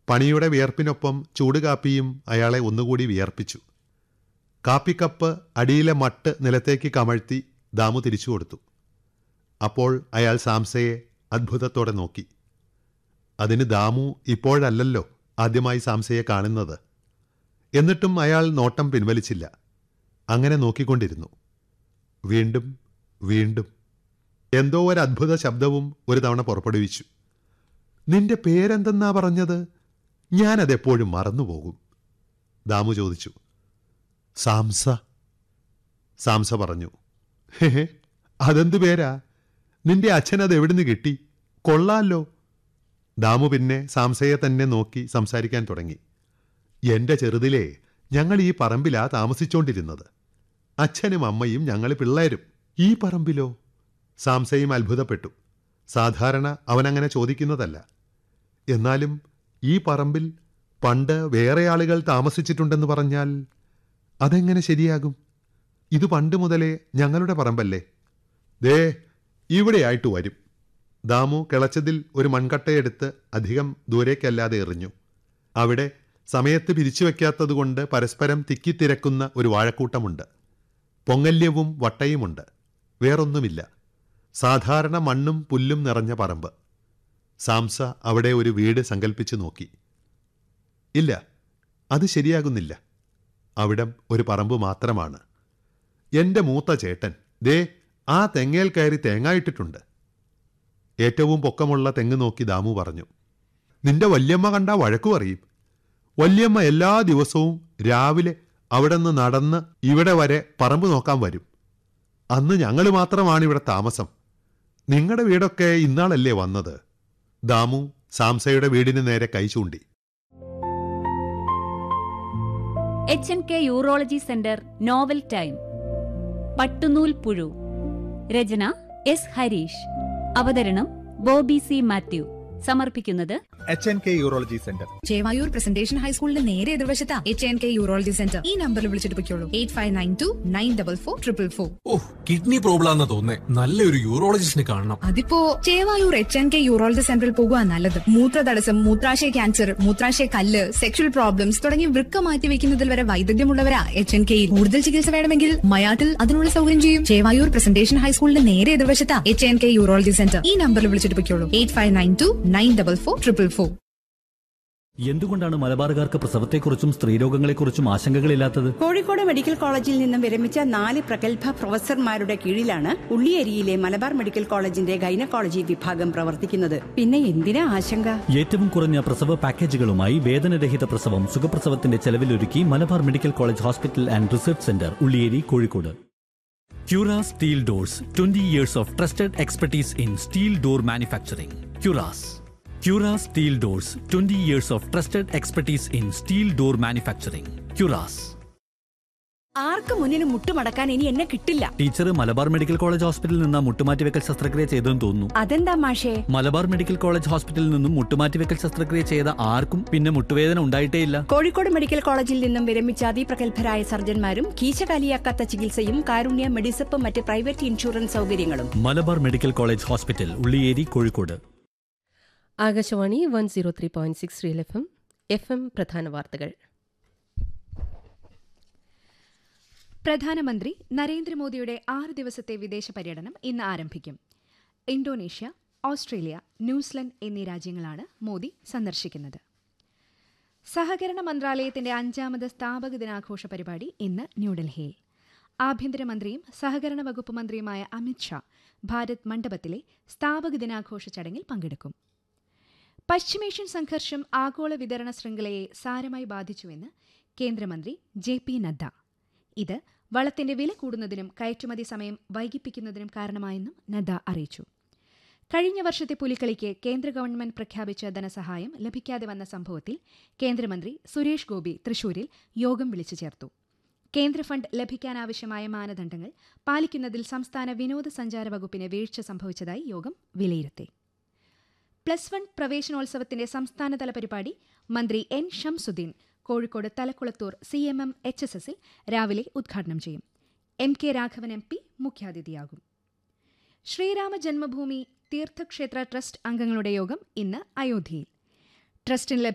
പണിയുടെ വിയർപ്പിനൊപ്പം ചൂടുകാപ്പിയും അയാളെ ഒന്നുകൂടി വിയർപ്പിച്ചു കാപ്പിക്കപ്പ് അടിയിലെ മട്ട് നിലത്തേക്ക് കമഴ്ത്തി ദാമു തിരിച്ചു കൊടുത്തു അപ്പോൾ അയാൾ സാംസയെ അത്ഭുതത്തോടെ നോക്കി അതിന് ദാമു ഇപ്പോഴല്ലല്ലോ ആദ്യമായി സാംസയെ കാണുന്നത് എന്നിട്ടും അയാൾ നോട്ടം പിൻവലിച്ചില്ല അങ്ങനെ നോക്കിക്കൊണ്ടിരുന്നു വീണ്ടും വീണ്ടും എന്തോ ഒരു അത്ഭുത ശബ്ദവും ഒരു തവണ പുറപ്പെടുവിച്ചു നിന്റെ പേരെന്തെന്നാ പറഞ്ഞത് ഞാനതെപ്പോഴും മറന്നുപോകും ദാമു ചോദിച്ചു സാംസ സാംസ പറഞ്ഞു ഹേ അതെന്തു പേരാ നിന്റെ അച്ഛൻ അത് എവിടുന്ന് കിട്ടി കൊള്ളാലോ ദാമു പിന്നെ സാംസയെ തന്നെ നോക്കി സംസാരിക്കാൻ തുടങ്ങി എന്റെ ചെറുതിലേ ഞങ്ങൾ ഈ പറമ്പിലാ താമസിച്ചോണ്ടിരുന്നത് അച്ഛനും അമ്മയും ഞങ്ങൾ പിള്ളേരും ഈ പറമ്പിലോ സാംസയും അത്ഭുതപ്പെട്ടു സാധാരണ അവനങ്ങനെ ചോദിക്കുന്നതല്ല എന്നാലും ഈ പറമ്പിൽ പണ്ട് വേറെ ആളുകൾ താമസിച്ചിട്ടുണ്ടെന്ന് പറഞ്ഞാൽ അതെങ്ങനെ ശരിയാകും ഇത് പണ്ട് മുതലേ ഞങ്ങളുടെ പറമ്പല്ലേ ദേ ഇവിടെയായിട്ട് വരും ദാമു കിളച്ചതിൽ ഒരു മൺകട്ടയെടുത്ത് അധികം ദൂരേക്കല്ലാതെ എറിഞ്ഞു അവിടെ സമയത്ത് പിരിച്ചു വയ്ക്കാത്തതുകൊണ്ട് പരസ്പരം തിക്കിത്തിരക്കുന്ന ഒരു വാഴക്കൂട്ടമുണ്ട് പൊങ്ങല്യവും വട്ടയുമുണ്ട് വേറൊന്നുമില്ല സാധാരണ മണ്ണും പുല്ലും നിറഞ്ഞ പറമ്പ് സാംസ അവിടെ ഒരു വീട് സങ്കല്പിച്ചു നോക്കി ഇല്ല അത് ശരിയാകുന്നില്ല അവിടം ഒരു പറമ്പ് മാത്രമാണ് എന്റെ മൂത്ത ചേട്ടൻ ദേ ആ തെങ്ങേൽ കയറി തേങ്ങായിട്ടിട്ടുണ്ട് ഏറ്റവും പൊക്കമുള്ള തെങ്ങ് നോക്കി ദാമു പറഞ്ഞു നിന്റെ വല്യമ്മ കണ്ടാ വഴക്കു പറയും വല്യമ്മ എല്ലാ ദിവസവും രാവിലെ അവിടെ നിന്ന് നടന്ന് ഇവിടെ വരെ പറമ്പ് നോക്കാൻ വരും അന്ന് ഞങ്ങൾ മാത്രമാണ് ഇവിടെ താമസം നിങ്ങളുടെ വീടൊക്കെ ഇന്നാളല്ലേ വന്നത് ദാമു സാംസയുടെ വീടിന് നേരെ കൈ ചൂണ്ടി H N K urology centre novel time പട്ടുനൂൽ പുഴു രചന എസ് ഹരീഷ് അവതരണം ബോബി സി മാത്യു സമർപ്പിക്കുന്നത് H N K urology centre Chevayur presentation ഹൈസ്കൂളിന്റെ നേരെ എതിർവശത്താ H N K urology centre ഈ നമ്പറിൽ വിളിച്ചിട്ട് പൊയ്ക്കോളൂ eight five nine two nine double four triple four ഓ കിഡ്നി പ്രോബ്ലം ആണെന്ന് തോന്നേ നല്ലൊരു യൂറോളജിസ്റ്റിനെ കാണണം അതിപ്പോ Chevayur H N K urology സെന്ററിൽ പോകുക നല്ലത് മൂത്രതടസ്സം മൂത്രാശയ ക്യാൻസർ മൂത്രാശയ കല്ല് സെക്ഷൽ പ്രോബ്ലംസ് തുടങ്ങി വൃക്ക മാറ്റി വെക്കുന്നതിൽ വരെ വൈദഗ്ധ്യമുള്ളവരാ എച്ച് എൻ കെയിൽ കൂടുതൽ ചികിത്സ വേണമെങ്കിൽ മയാട്ടിൽ അതിനുള്ള സൗകര്യം ചെയ്യും ചേവായൂർ പ്രസന്റേഷൻ ഹൈസ്കൂളിന്റെ നേരെ എതിർവശത്താ H N K urology centre ഈ നമ്പറിൽ വിളിച്ചിട്ട് പൊയ്ക്കോളൂ eight five nine two nine double four triple four എന്തുകൊണ്ടാണ് മലബാറുകാർക്ക് പ്രസവത്തെക്കുറിച്ചും സ്ത്രീരോഗങ്ങളെക്കുറിച്ചും ആശങ്കകളില്ലാത്തത് കോഴിക്കോട് മെഡിക്കൽ കോളേജിൽ നിന്നും വിരമിച്ച നാല് പ്രഗത്ഭ പ്രൊഫസർമാരുടെ കീഴിലാണ് ഉള്ളിയേരിയിലെ മലബാർ മെഡിക്കൽ കോളേജിന്റെ ഗൈനക്കോളജി വിഭാഗം പ്രവർത്തിക്കുന്നത് പിന്നെ എന്തിനാ ആശങ്ക ഏറ്റവും കുറഞ്ഞ പ്രസവ പാക്കേജുകളുമായി വേദനരഹിത പ്രസവം സുഖപ്രസവത്തിന്റെ ചെലവിലൊരുക്കി Malabar medical college hospital and research centre Ulliyeri Kozhikode Cura steel doors twenty years of trusted expertise in steel door manufacturing Cura's Cura steel doors twenty years of trusted expertise in steel door manufacturing Cura's ആർക്ക് മുന്നിന് മുട്ടുമടക്കാൻ ഇനി എന്നെ കിട്ടില്ല teacher Malabar medical college ഹോസ്പിറ്റലിൽ നിന്ന് മുട്ടുമാറ്റിവെക്കൽ ശസ്ത്രക്രിയ ചെയ്തെന്ന് തോന്നുന്നു അതെന്താ മാഷേ മലബാർ മെഡിക്കൽ കോളേജ് ഹോസ്പിറ്റലിൽ നിന്നും മുട്ടുമാറ്റിവെക്കൽ ശസ്ത്രക്രിയ ചെയ്ത ആർക്കും പിന്നെ മുട്ടുവേദന ഉണ്ടായിട്ടേയില്ല കോഴിക്കോട് മെഡിക്കൽ കോളേജിൽ നിന്നും വിരമിച്ച അതിപ്രഗത്ഭരായ സർജന്മാരും കീശകാലിയാക്കാത്ത ചികിത്സയും കാരുണ്യ മെഡിസപ്പ് മറ്റ് പ്രൈവറ്റ് ഇൻഷുറൻസ് സൗകര്യങ്ങളും Malabar medical college hospital Ulliyeri Kozhikode Akashvani one zero three point six real F M F M പ്രധാന വാർത്തകൾ പ്രധാനമന്ത്രി നരേന്ദ്രമോദിയുടെ ആറ് ദിവസത്തെ വിദേശ പര്യടനം ഇന്ന് ആരംഭിക്കും ഇന്തോനേഷ്യ ഓസ്ട്രേലിയ ന്യൂസിലൻഡ് എന്നീ രാജ്യങ്ങളാണ് മോദി സന്ദർശിക്കുന്നത് സഹകരണ മന്ത്രാലയത്തിന്റെ അഞ്ചാമത് സ്ഥാപക ദിനാഘോഷ പരിപാടി ഇന്ന് ന്യൂഡൽഹിയിൽ ആഭ്യന്തരമന്ത്രിയും സഹകരണ വകുപ്പ് മന്ത്രിയുമായ അമിത് ഷാ ഭാരത് മണ്ഡപത്തിലെ സ്ഥാപക ദിനാഘോഷ ചടങ്ങിൽ പങ്കെടുക്കും പശ്ചിമേഷ്യൻ സംഘർഷം ആഗോള വിതരണ ശൃംഖലയെ സാരമായി ബാധിച്ചുവെന്ന് കേന്ദ്രമന്ത്രി ജെ പി നദ്ദ ഇത് വളത്തിന്റെ വില കൂടുന്നതിനും കയറ്റുമതി സമയം വൈകിപ്പിക്കുന്നതിനും കാരണമായെന്നും നദ്ദ അറിയിച്ചു കഴിഞ്ഞ വർഷത്തെ പുലിക്കളിക്ക് കേന്ദ്ര ഗവൺമെന്റ് പ്രഖ്യാപിച്ച ധനസഹായം ലഭിക്കാതെ വന്ന സംഭവത്തിൽ കേന്ദ്രമന്ത്രി സുരേഷ് ഗോപി തൃശൂരിൽ യോഗം വിളിച്ചു ചേർത്തു കേന്ദ്ര ഫണ്ട് ലഭിക്കാനാവശ്യമായ മാനദണ്ഡങ്ങൾ പാലിക്കുന്നതിൽ സംസ്ഥാന വിനോദസഞ്ചാര വകുപ്പിന് വീഴ്ച സംഭവിച്ചതായി യോഗം വിലയിരുത്തി പ്ലസ് വൺ പ്രവേശനോത്സവത്തിന്റെ സംസ്ഥാനതല പരിപാടി മന്ത്രി N Shamsuddin Kozhikode Thalakkulathur C M M H S എസിൽ രാവിലെ ഉദ്ഘാടനം ചെയ്യും M K Raghavan M P മുഖ്യാതിഥിയാകും ശ്രീരാമ ജന്മഭൂമി തീർത്ഥക്ഷേത്ര ട്രസ്റ്റ് അംഗങ്ങളുടെ യോഗം ഇന്ന് അയോധ്യയിൽ ട്രസ്റ്റിന്